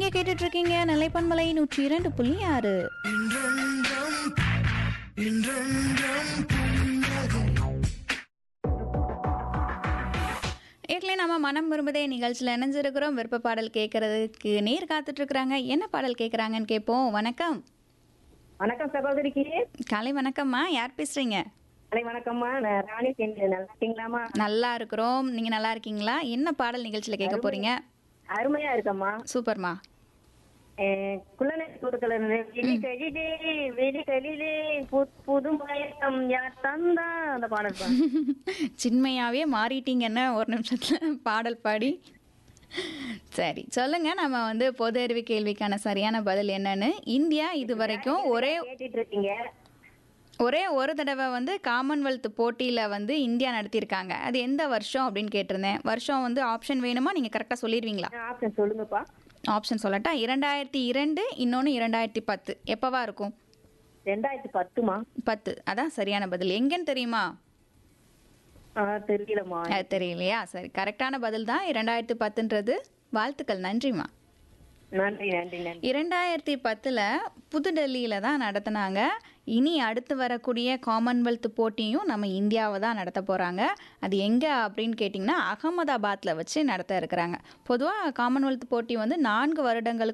நீங்க கேட்டுட்டு இருக்கீங்க நிலைப்பன்மலை நூற்றி இரண்டு புள்ளி ஆறு ஏற்கனவே நம்ம மனம் விரும்புதே நிகழ்ச்சியில் இணைஞ்சிருக்கிறோம் விருப்ப பாடல் கேட்கறதுக்கு நேர் காத்துட்டு இருக்கிறாங்க என்ன பாடல் கேட்குறாங்கன்னு கேட்போம் வணக்கம் வணக்கம் சகோதரிக்கு காலை வணக்கம்மா யார் பேசுறீங்க அலை வணக்கம்மா நான் ராணி சேர்ந்து நல்லா இருக்கீங்களாம்மா நல்லா இருக்கிறோம் நீங்க நல்லா இருக்கீங்களா என்ன பாடல் நிகழ்ச்சியில் கேட்க போறீங்க அருமையா இருக்கம்மா சூப்பர்மா குள்ளனை கொடுக்கல விழி கழிலே விழி கழிலே பு- புது மயக்கம் யார் தந்தா அந்த பாடல் பா. சின்மையாவே மாறிட்டீங்கன்னு ஒரு நிமிஷத்துல பாடல் பாடி சரி சொல்லுங்க நம்ம வந்து பொது அறிவு கேள்விக்கான சரியான பதில் என்னன்னு இந்தியா இது வரைக்கும் ஒரே கேட்டுட்டு இருக்கீங்க ஒரே ஒரு தடவை வந்து காமன்வெல்த் போட்டியில் வந்து இந்தியா நடத்தியிருக்காங்க அது எந்த வருஷம் அப்படின்னு கேட்டிருந்தேன் வருஷம் வந்து ஆப்ஷன் வேணுமா நீங்கள் கரெக்டாக சொல்லிடுவீங்களா ஆப்ஷன் சொல்லுங்கப்பா ஆப்ஷன் சொல்லட்டா இரண்டாயிரத்தி இரண்டு இன்னொன்று இரண்டாயிரத்தி பத்து எப்போவா இருக்கும் ரெண்டாயிரத்தி பத்துமா பத்து அதான் சரியான பதில் எங்கன்னு தெரியுமா ஆ, தெரியலம்மா அது தெரியலையா சரி கரெக்டான பதில் தான் இரண்டாயிரத்தி பத்துன்றது வாழ்த்துக்கள் நன்றிம்மா நன்றி நன்றி நன்றி இரண்டாயிரத்தி பத்தில் புதுடெல்லியில் தான் நடத்தினாங்க இனி அடுத்து வரக்கூடிய காமன்வெல்த் போட்டியும் நம்ம இந்தியாவை தான் நடத்த போகிறாங்க அது எங்கே அப்படின்னு கேட்டிங்கன்னா அகமதாபாத்தில் வச்சு நடத்த இருக்கிறாங்க பொதுவாக காமன்வெல்த் போட்டி வந்து நான்கு வருடங்களுக்கு